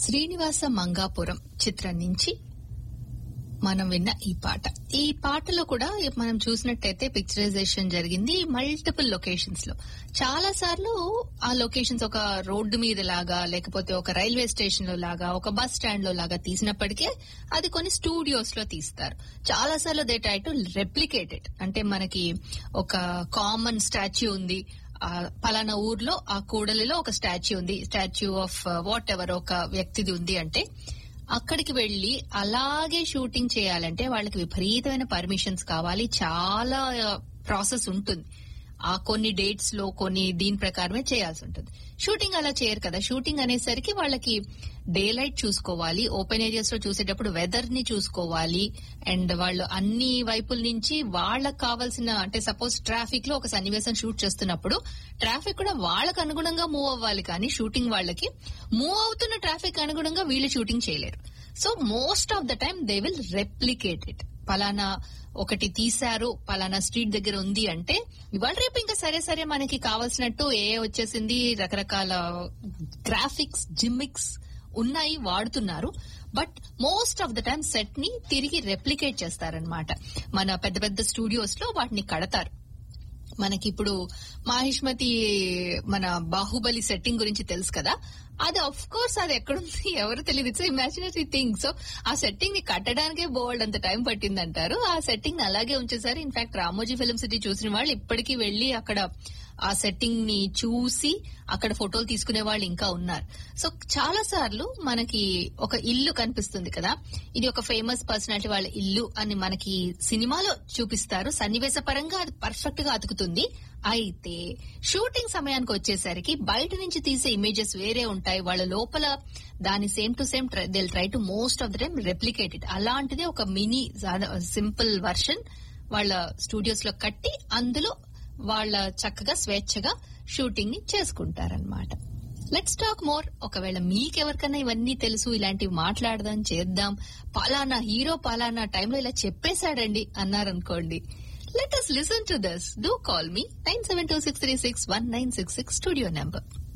శ్రీనివాస మంగాపురం చిత్రం నుంచి మనం విన్న ఈ పాట ఈ పాటలో కూడా మనం చూసినట్టయితే పిక్చరైజేషన్ జరిగింది మల్టిపుల్ లొకేషన్స్ లో చాలా సార్లు ఆ లొకేషన్స్ ఒక రోడ్డు మీద లాగా లేకపోతే ఒక రైల్వే స్టేషన్ లో లాగా ఒక బస్ స్టాండ్ లో లాగా తీసినప్పటికే అది కొన్ని స్టూడియోస్ లో తీస్తారు చాలా సార్లు దే ట్రై టు రెప్లికేటెడ్ అంటే మనకి ఒక కామన్ స్టాచ్యూ ఉంది ఆ పలానా ఊర్లో ఆ కూడలిలో ఒక స్టాచ్యూ ఉంది స్టాచ్యూ ఆఫ్ వాట్ ఎవర్ ఒక వ్యక్తిది ఉంది అంటే అక్కడికి వెళ్లి అలాగే షూటింగ్ చేయాలంటే వాళ్ళకి విపరీతమైన పర్మిషన్స్ కావాలి చాలా ప్రాసెస్ ఉంటుంది ఆ కొన్ని డేట్స్ లో కొన్ని దీని ప్రకారమే చేయాల్సి ఉంటుంది షూటింగ్ అలా చేయరు కదా షూటింగ్ అనేసరికి వాళ్ళకి డే లైట్ చూసుకోవాలి ఓపెన్ ఏరియాస్ లో చూసేటప్పుడు వెదర్ ని చూసుకోవాలి అండ్ వాళ్ళు అన్ని వైపుల నుంచి వాళ్ళకి కావాల్సిన అంటే సపోజ్ ట్రాఫిక్ లో ఒక సన్నివేశం షూట్ చేస్తున్నప్పుడు ట్రాఫిక్ కూడా వాళ్ళకి అనుగుణంగా మూవ్ అవ్వాలి కానీ షూటింగ్ వాళ్ళకి మూవ్ అవుతున్న ట్రాఫిక్ అనుగుణంగా వీళ్ళు షూటింగ్ చేయలేరు so most of the time they will replicate it పలానా ఒకటి తీశారు పలానా స్ట్రీట్ దగ్గర ఉంది అంటే ఇవాళ రేపు ఇంకా సరే సరే మనకి కావాల్సినట్టు ఏ వచ్చేసింది రకరకాల గ్రాఫిక్స్ జిమ్మిక్స్ ఉన్నాయి వాడుతున్నారు but most of the time set ని తిరిగి రెప్లికేట్ చేస్తారనమాట మన పెద్ద పెద్ద స్టూడియోస్ లో వాటిని కడతారు మనకి ఇప్పుడు మాహిష్మతి మన బాహుబలి సెట్టింగ్ గురించి తెలుసు కదా అది అఫ్ కోర్స్ అది ఎక్కడుంది ఎవరు తెలియదు ఇట్స్ ఇమాజినరీ థింగ్ సో ఆ సెట్టింగ్ ని కట్టడానికే బోల్డ్ అంత టైం పట్టింది అంటారు ఆ సెట్టింగ్ అలాగే ఉంచేసారు ఇన్ఫాక్ట్ రామోజీ ఫిల్మ్ సిటీ చూసిన వాళ్ళు ఇప్పటికీ వెళ్లి అక్కడ ఆ సెట్టింగ్ ని చూసి అక్కడ ఫోటోలు తీసుకునే వాళ్ళు ఇంకా ఉన్నారు సో చాలా సార్లు మనకి ఒక ఇల్లు కనిపిస్తుంది కదా ఇది ఒక ఫేమస్ పర్సనాలిటీ వాళ్ళ ఇల్లు అని మనకి సినిమాలో చూపిస్తారు సన్నివేశ పరంగా అది పర్ఫెక్ట్ గా అతుకుతుంది అయితే షూటింగ్ సమయానికి వచ్చేసరికి బయట నుంచి తీసే ఇమేజెస్ వేరే ఉంటాయి వాళ్ళ లోపల దాని same to same they'll try to most of the time replicate it అలాంటిదే ఒక మినీ సింపుల్ వర్షన్ వాళ్ళ స్టూడియోస్ లో కట్టి అందులో వాళ్ళ చక్కగా స్వేచ్ఛగా షూటింగ్ ని చేసుకుంటారనమాట లెట్స్ టాక్ మోర్ ఒకవేళ మీకెవరికన్నా ఇవన్నీ తెలుసు ఇలాంటివి మాట్లాడదాం చేద్దాం పలానా హీరో పలానా టైంలో ఇలా చెప్పేశాడండి అన్నారనుకోండి let us listen to this do call me nine seven two six three six one nine six six studio number